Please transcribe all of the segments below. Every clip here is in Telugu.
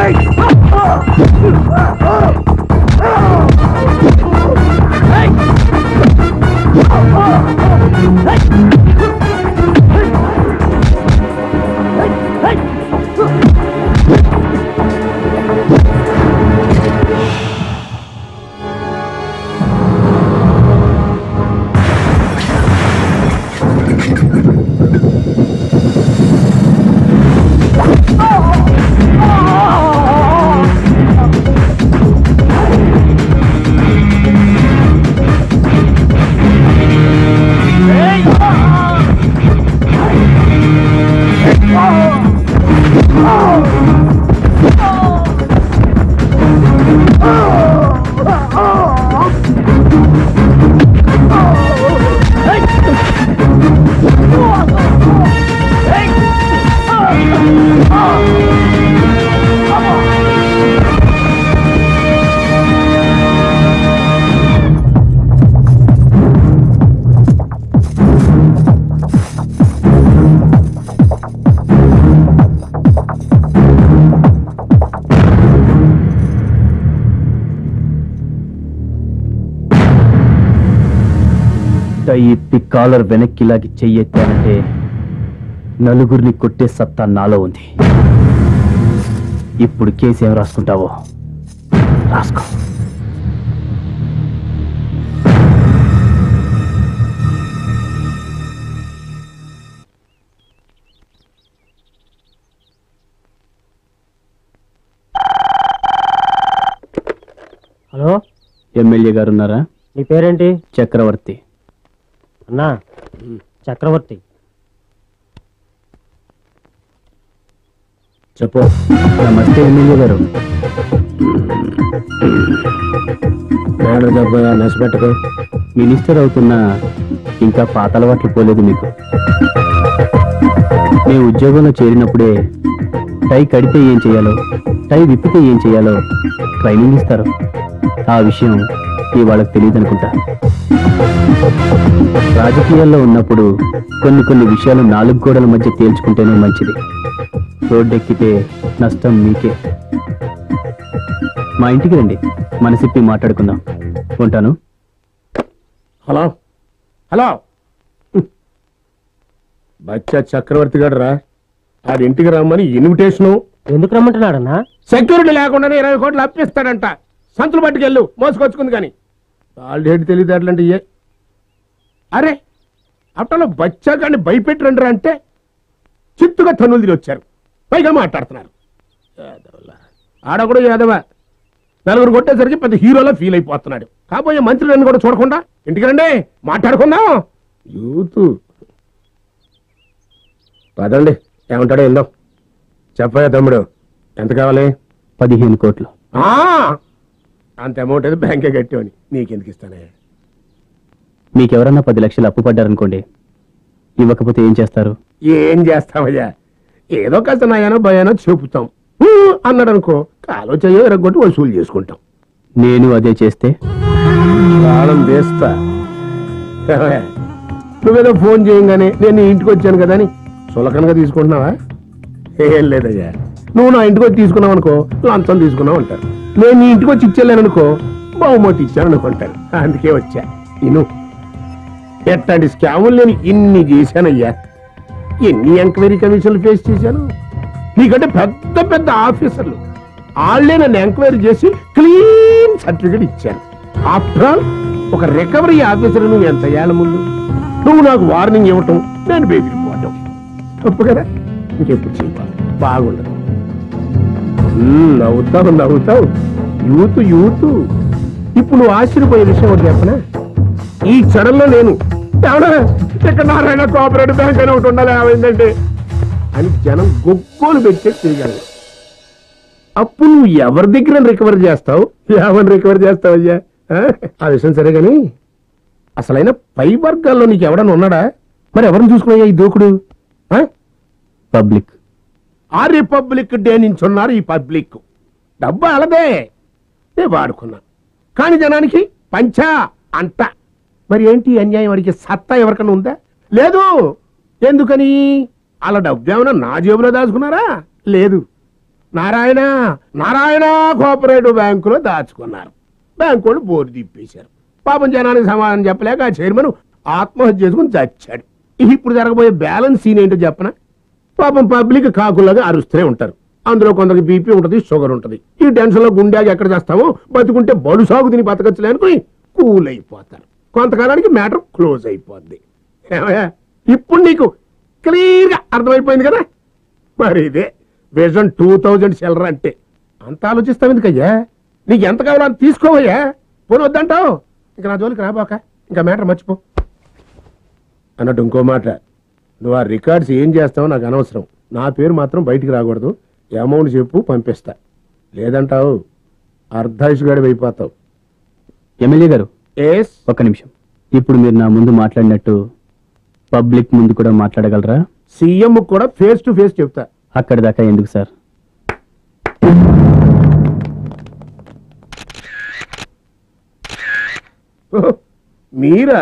టై ఇప్పి కాలర్ వెనక్కి లాగి చెయ్యెత్తానంటే నలుగురిని కొట్టే సత్తా నాలో ఉంది ఇప్పుడు కేసు ఏం రాసుకుంటావో రాసుకో హలో ఎమ్మెల్యే గారు ఉన్నారా నీ పేరేంటి చక్రవర్తి అన్నా చక్రవర్తి చెప్పు నమస్తే ఎమ్మెల్యే గారు నష్టపెట్టకు మినిస్టర్ అవుతున్నా ఇంకా పాత అలవాట్లు పోలేదు మీకు మీ ఉద్యోగంలో చేరినప్పుడే టై కడితే ఏం చేయాలో టై విప్పితే ఏం చేయాలో ట్రైనింగ్ ఇస్తారు ఆ విషయం ఈ వాళ్ళకి తెలియదు అనుకుంటా రాజకీయాల్లో ఉన్నప్పుడు కొన్ని కొన్ని విషయాలు నాలుగు గోడల మధ్య తేల్చుకుంటేనే మంచిది రోడ్డెక్కితే నష్టం మీకే మా ఇంటికి రండి మనసిప్పి మాట్లాడుకుందాం ఉంటాను హలో హలో బచ్చా చక్రవర్తి గారు రా ఆడి ఇంటికి రమ్మని ఇన్విటేషను ఎందుకు రమ్మంటున్నాడన్నా సెక్యూరిటీ లేకుండానే ఇరవై కోట్లు అప్పిస్తాడంట సంతులు పట్టుకెళ్ళు మోసుకొచ్చుకుంది కానీ ఆల్రెడీ తెలియదు ఏ అరే అట్టలో బచ్చా కానీ భయపెట్టి రండి అంటే చిత్తుగా తన్నులు తిరిగి వచ్చారు పైగా మాట్లాడుతున్నారు యాదవలా. ఆడ కూడా యాదవ నలుగురు కొట్టేసరికి పెద్ద హీరోలా ఫీల్ అయిపోతున్నాడు కాబోయే మంత్రులను కూడా చూడకుండా ఇంటికి రండి మాట్లాడుకుందాం యూత్ పదండి ఏమంటాడో వెళ్దాం చెప్పయ్యా తమ్ముడు ఎంత కావాలి పదిహేను కోట్లు ఆ అంత అమౌంట్ అయితే బ్యాంకే కట్టేవని నీకెందుకు ఇస్తానే మీకెవరన్నా పది లక్షలు అప్పు పడ్డారనుకోండి ఇవ్వకపోతే ఏం చేస్తారు ఏం చేస్తామయ్యా ఏదో కాస్త నయానో భయానో చెబుతాం ఊ అన్నాడు అనుకో కాలో చెయ్యో ఎరగొట్టి వసూలు చేసుకుంటాం నేను అదే చేస్తే ప్రాణం వేస్తా ఏమయ్య, నువ్వేదో ఫోన్ చేయంగానే నేను నీ ఇంటికి వచ్చాను కదా అని సులకనగా తీసుకుంటున్నావా ఏం లేదయ్యా నువ్వు నా ఇంటికి వచ్చి తీసుకున్నావు అనుకో లంచం తీసుకున్నావు అంటారు నేను నీ ఇంటికి వచ్చి ఇచ్చేలేను అనుకో బహుమతి ఇచ్చాను అనుకుంటారు అందుకే వచ్చా ఇను ఎట్లాంటి స్కాములు నేను ఇన్ని చేశానయ్యా ఎన్ని ఎంక్వైరీ కమిషన్లు ఫేస్ చేశాను నీకంటే పెద్ద పెద్ద ఆఫీసర్లు వాళ్ళే నన్ను ఎంక్వైరీ చేసి క్లీన్ సర్టిఫికేట్ ఇచ్చాను ఆఫ్టర్ ఆల్ ఒక రికవరీ ఆఫీసర్ నువ్వు ఎంత ఏళ్ళ ముందు నువ్వు నాకు వార్నింగ్ ఇవ్వటం నేను బెదిరిపోవటం తప్పు కదా ఇంకెప్పుడు చేయాలి బాగుండదు మ్మ్, నవ్వుతావు నవ్వుతావు యూత్ యూత్ ఇప్పుడు నువ్వు ఆశ్చర్యపోయే విషయం ఒకటి చెప్పనా ఈ క్షణంలో నేను ఎవడా ఇక్కడ నారాయణ కోఆపరేటివ్ బ్యాంక్ అని ఒకటి ఉండాలి ఏమైందంటే అని జనం గొప్పలు పెట్టే చేయగలరు అప్పుడు నువ్వు ఎవరి దగ్గర రికవర్ చేస్తావు ఎవరిని రికవర్ చేస్తావు అయ్యా ఆ? ఆ విషయం సరే గాని అసలైన పై వర్గాల్లో నీకు ఎవడన్నా ఉన్నాడా మరి ఎవరిని చూసుకున్నాయా ఈ దూకుడు ఆ? పబ్లిక్ ఆ రిపబ్లిక్ డే నుంచి ఉన్నారు ఈ పబ్లిక్ డబ్బు అలదే నేను వాడుకున్నా కానీ జనానికి పంచా అంట మరి ఏంటి ఈ అన్యాయం అడిగే సత్తా ఎవరికన్నా ఉందా లేదు ఎందుకని అలా డబ్బు ఏమైనా నా జేబులో దాచుకున్నారా లేదు నారాయణ నారాయణ కోఆపరేటివ్ బ్యాంకులో దాచుకున్నారు బ్యాంకు వాళ్ళు బోర్డు తిప్పేశారు పాపం జనానికి సమాధానం చెప్పలేక ఆ చైర్మన్ ఆత్మహత్య చేసుకుని చచ్చాడు ఇప్పుడు జరగబోయే బ్యాలెన్స్ సీన్ ఏంటో చెప్పనా పాపం పబ్లిక్ కాకులాగా అరుస్తూనే ఉంటారు అందులో కొందరికి బీపీ ఉంటుంది షుగర్ ఉంటుంది ఈ టెన్షన్ లో గుండెకి ఎక్కడ చేస్తామో బతుకుంటే బడు సాగు తిని బతకచ్చులే అనుకుని కూల్ అయిపోతారు కొంతకాలానికి మ్యాటర్ క్లోజ్ అయిపోద్ది ఏమయ్యా? ఇప్పుడు నీకు క్లియర్ గా అర్థమైపోయింది కదా మరి ఇదే విజన్ టూ థౌజండ్ సెల్లర్ అంటే అంత ఆలోచిస్తావు ఎందుకయ్యా నీకు ఎంత కావాలో అంత తీసుకోవయ్యా పోనీ వద్దంటావు ఇంకా నా జోలికి రాబాక ఇంకా మ్యాటర్ మర్చిపో అన్నట్టు ఇంకో మాట నువ్వు ఆ రికార్డ్స్ ఏం చేస్తావో నాకు అనవసరం నా పేరు మాత్రం బయటికి రాకూడదు అమౌంట్ చెప్పు పంపిస్తా లేదంటావు అర్ధాయుషుగాడి అయిపోతావు ఎమ్మెల్యే గారు ఎస్ ఒక్క నిమిషం ఇప్పుడు మీరు నా ముందు మాట్లాడినట్టు పబ్లిక్ ముందు కూడా మాట్లాడగలరా సీఎం కూడా ఫేస్ టు ఫేస్ చెప్తా అక్కడి దాకా ఎందుకు సార్ ఓహ్, మీరా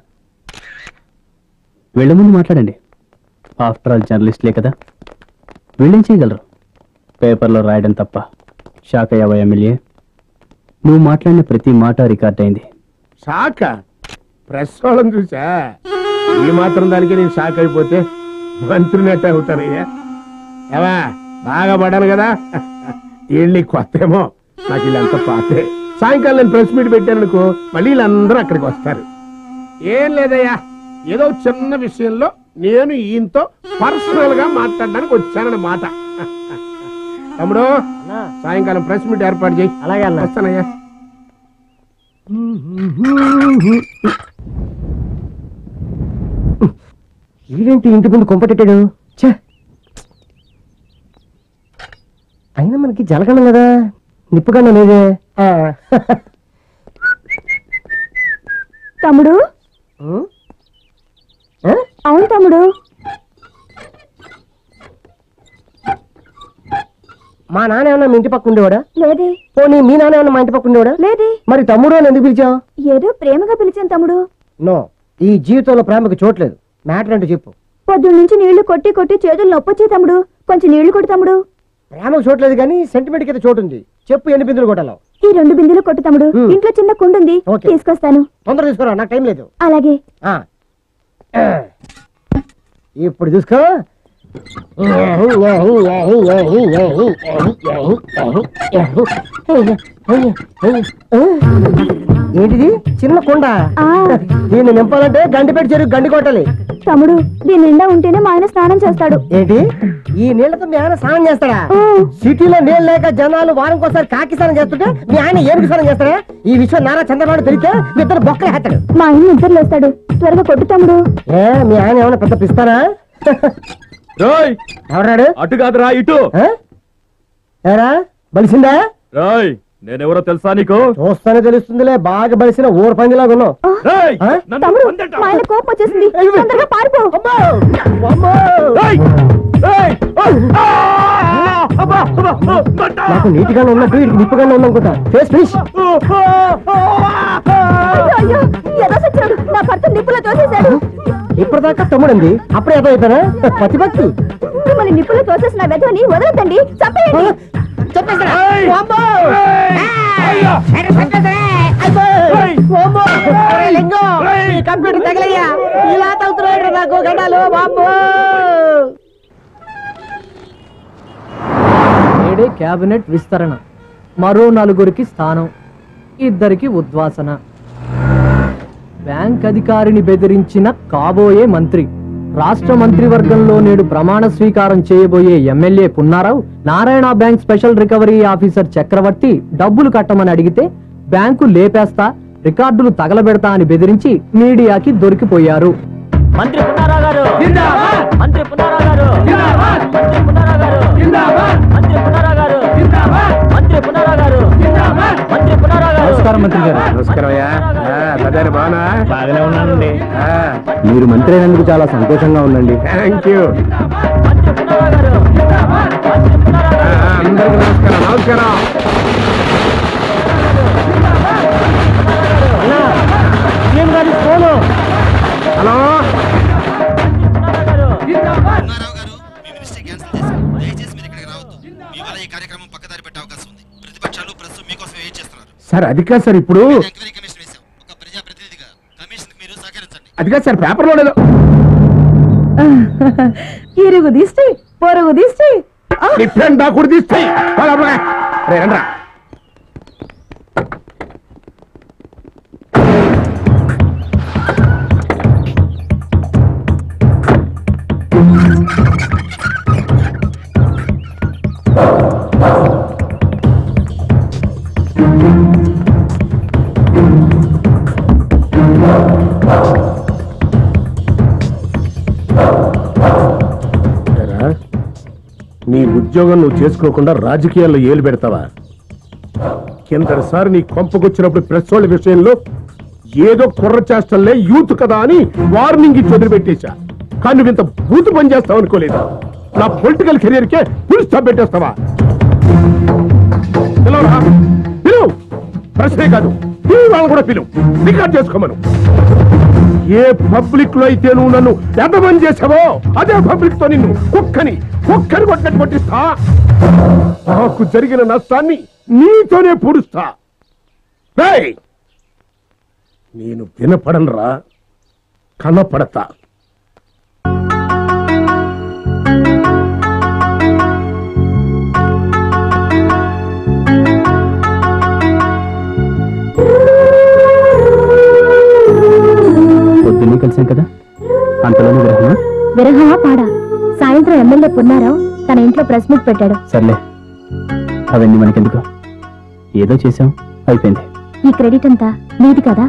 వీళ్ళ ముందు మాట్లాడండి ఆఫ్టర్ ఆల్ జర్నలిస్ట్లే కదా వీళ్ళేం చేయగలరు పేపర్లో రాయడం తప్ప షాక్ అయ్యావా ఎమ్మెల్యే నువ్వు మాట్లాడిన ప్రతి మాట రికార్డ్ అయింది షాక్ ప్రెస్ వాళ్ళని చూసా ఈ మాత్రం దానికి నేను షాక్ అయిపోతే మంత్రిని ఎట్ట అవుతానయ్యా ఏవా బాగా పడాను కదా వీళ్ళని కొత్త ఏమో నాకు వీళ్ళంతా పాతే సాయంకాలం నేను ప్రెస్ మీట్ పెట్టాననుకో మళ్ళీ వీళ్ళందరూ అక్కడికి వస్తారు ఏం లేదయ్యా ఏదో చిన్న విషయంలో నేను ఈయనతో పర్సనల్ గా మాట్లాడడానికి వచ్చానన్న మాట తమ్ముడు అన్నా సాయంకాలం ప్రెస్ మీట్ ఏర్పాటు చేయి అలాగే అన్న వస్తానయ్యా వీడేంటి ఇంటి ముందు కొంపటెట్టాడు ఛే అయినా మనకి జలగండం కదా నిప్పుగండం లేదే ఆ. తమ్ముడు ఉం? ఆ? అవును తమ్ముడు మా నాన్న ఏమన్నా మీ ఇంటి పక్క ఉండేవాడా లేదే పోనీ మీ నాన్న ఏమన్నా మా ఇంటి పక్క ఉండేవాడా లేదే మరి తమ్ముడు అని ఎందుకు పిలిచావు ఏదో ప్రేమగా పిలిచాను తమ్ముడు నో ఈ జీవితంలో ప్రేమకు చోట్లేదు మ్యాటర్ అంటే చెప్పు పొద్దున్న నుంచి నీళ్లు కొట్టి కొట్టి చేతులు నొప్పొచ్చే తమ్ముడు కొంచెం నీళ్లు కొట్టు తమ్ముడు ప్రేమకు చోట్లేదు కానీ సెంటిమెంట్ కింద చోటు ఉంది చెప్పు ఎన్ని బిందులు కొట్టాలో ఈ రెండు బిందెలు కొట్టు తమ్ముడు హ్మ్. ఇంట్లో చిన్న కుండు ఉంది ఓకే. తీసుకొస్తాను తొందర తీసుకురా నాకు టైం లేదు అలాగే ఆ. ఇప్పుడు చూసుకో ఏంటిది చిన్న కొండ ఆ దీన్ని నింపాలంటే గండిపేట చెరువు గండి కొట్టాలి తమ్ముడు దీని నిండా ఉంటేనే మా ఆయన స్నానం చేస్తాడు ఏంటి ఈ నీళ్లతో మీ ఆయన స్నానం చేస్తాడా ఆ, సిటీలో నీళ్ళు లేక జనాలు వారంకి ఒకసారి కాకి స్నానం చేస్తుంటే మీ ఆయన ఏనుగు స్నానం చేస్తాడా ఈ విషయం నారా చంద్రబాబు తెలిస్తే మీ ఇద్దరు బొక్కలు హేస్తాడు మా ఆయన నిద్రలు వస్తాడు త్వరగా కొట్టు తమ్ముడు ఏ మీ ఆయన ఏమైనా పెద్ద పిస్తానా రాయ్ ఎవరాడు అటు కాదురా ఇటు ఆ? ఏరా బలిసిందా రాయ్ నేనెవరో తెలుసా నీకు చూస్తానే తెలుస్తుందిలే బాగా బలిసిన ఊర పందిలాగా ఉన్నావు రాయ్ ఆ? నన్ను తమ్ముడు పొందట. మా ఆయన కోపం వచ్చేసింది తొందరగా పారిపో అమ్మో! రాయ్! రాయ్! ఆ! అబ్బా! అబ్బా! ఆ! మంట! నాకు నీటిగానే ఉన్నట్టు ఇటు నిప్పుగానే ఉందనుకుంటా ఫేస్ ఫిష్ అయ్యో అయ్యో ఏదో సచ్చాడు నా భర్త నిప్పులో తోసేశాడు ఇప్పటిదాకా తమ్ముడంది అప్పుడే ఏదో అయిపోయినా పతిభక్తి మిమ్మల్ని నిప్పులో తోసేసిన వెధవని వదలొద్దండి చంపేయండి రాయ్! అయ్యా! కంప్యూటర్ తగలయ్యా ఇలా తగ్గుతున్నాడు నాకు గడాలు బాబు నేడే కేబినెట్ విస్తరణ మరో నలుగురికి స్థానం ఇద్దరికి ఉద్వాసన బ్యాంక్ అధికారిని బెదిరించిన కాబోయే మంత్రి రాష్ట్ర మంత్రివర్గంలో నేడు ప్రమాణ స్వీకారం చేయబోయే MLA Punnarao Narayana bank special recovery officer Chakravarthi డబ్బులు కట్టమని అడిగితే బ్యాంకు లేపేస్తా రికార్డులు తగలబెడతా అని బెదిరించి మీడియాకి దొరికిపోయారు మంత్రి పున్నారావు గారు మంత్రి పున్నారావు గారు మంత్రి పున్నారావు గారు మంత్రి పున్నారావు గారు మంత్రి పున్నారావు గారు మంత్రి పున్నారావు గారు నమస్కారం మంత్రి గారు నమస్కారం అయ్యా సదాని బానా బాగానే ఉన్నానండి మీరు మంత్రి అయినందుకు చాలా సంతోషంగా ఉందండి థ్యాంక్ యూ మంత్రి పున్నారావు గారు మంత్రి పున్నారావు గారు అందరికి నమస్కారం నమస్కారం ఫోను హలో పున్నారావు గారు పున్నారావు గారు మీ మినిస్టర్ క్యాన్సిల్ చేశారు దయచేసి మీరు ఇక్కడికి రావద్దు మీ వల్ల ద్వారా ఈ కార్యక్రమం పక్కదారి పెట్టే అవకాశం ఉంది ప్రతిపక్షాలు ప్రెస్ మీకోసం వెయిట్ చేస్తున్నారు సార్ అది కాదు సార్ ఇప్పుడు ఎంక్వైరీ కమిషన్ వేశాం ఒక ప్రజాప్రతినిధిగా కమిషన్ మీరు సహకరించండి అది కాదు సార్ పేపర్లో లేదు ఇరుగు దిష్టి పొరుగు దిష్టి డిఫరెంట్ డా కూడా తీస్తాయి రే రండ్రా ఏరా, నీ ఉద్యోగం నువ్వు చేసుకోకుండా రాజకీయాల్లో ఏలు పెడతావా కిందటిసారి నీ కొంపకొచ్చినప్పుడు ప్రెస్ వాళ్ళ విషయంలో ఏదో కుర్ర చేష్టల్లే యూత్ కదా అని వార్నింగ్ ఇచ్చి వదిలిపెట్టేశా కానీ నువ్వు ఇంత బూతు పని చేస్తావు అనుకోలేదు నా పొలిటికల్ కెరీర్ కే ఫుల్ స్టాప్ పెట్టేస్తావా పిలవరా పిలువు ప్రశ్నే కాదు టీవీ వాళ్ళని కూడా పిలువు రికార్డ్ చేసుకోమను ఏ పబ్లిక్ లో అయితే నువ్వు నన్ను ఎంతమంది చేసావో అదే పబ్లిక్ తో నిన్ను కుక్కని కుక్కని కొట్టని కొట్టిస్తా నాకు జరిగిన నష్టాన్ని నీతోనే పూడుస్తా రేయ్! నేను వినపడనరా కనపడతా పొద్దున్నే కలిసాం కదా అంతలోనే విరహమా విరహమా పాడా సాయంత్రం ఎమ్మెల్యే పున్నారావు తన ఇంట్లో ప్రెస్ మీట్ పెట్టాడు సర్లే అవన్నీ మనకెందుకు ఏదో చేసాం అయిపోయింది ఈ క్రెడిట్ అంతా నీది కదా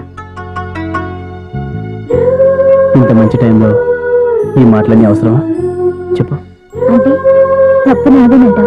ఇంత మంచి టైంలో ఈ మాటలన్నీ అవసరమా చెప్పు అంటే తప్పు నాదేనంటావు